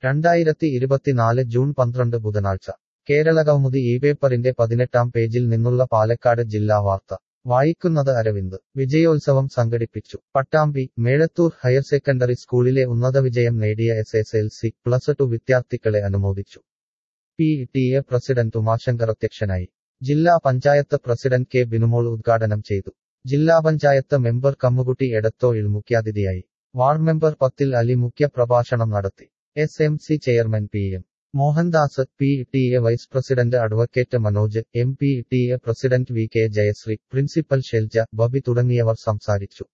രണ്ടായിരത്തി ഇരുപത്തിനാല് ജൂൺ പന്ത്രണ്ട് ബുധനാഴ്ച കേരളകൗമുദി ഈ പേപ്പറിന്റെ പതിനെട്ടാം പേജിൽ നിന്നുള്ള പാലക്കാട് ജില്ലാ വാർത്ത വായിക്കുന്നത് അരവിന്ദ് വിജയോത്സവം സംഘടിപ്പിച്ചു പട്ടാമ്പി മേഴത്തൂർ ഹയർ സെക്കൻഡറി സ്കൂളിലെ ഉന്നത വിജയം നേടിയ S S L C plus two വിദ്യാർത്ഥികളെ അനുമോദിച്ചു P T A president Umashankar അധ്യക്ഷനായി ജില്ലാ പഞ്ചായത്ത് പ്രസിഡന്റ് കെ ബിനുമോൾ ഉദ്ഘാടനം ചെയ്തു ജില്ലാ പഞ്ചായത്ത് മെമ്പർ കമ്മുകുട്ടി എടത്തോയിൽ മുഖ്യാതിഥിയായി വാർഡ് മെമ്പർ പത്തിൽ അലി മുഖ്യ പ്രഭാഷണം നടത്തി S M C chairman P M Mohandas P T A vice president advocate Manoj M P T A president V K Jayasree principal Shelja Babi തുടങ്ങിയവർ സംസാരിച്ചു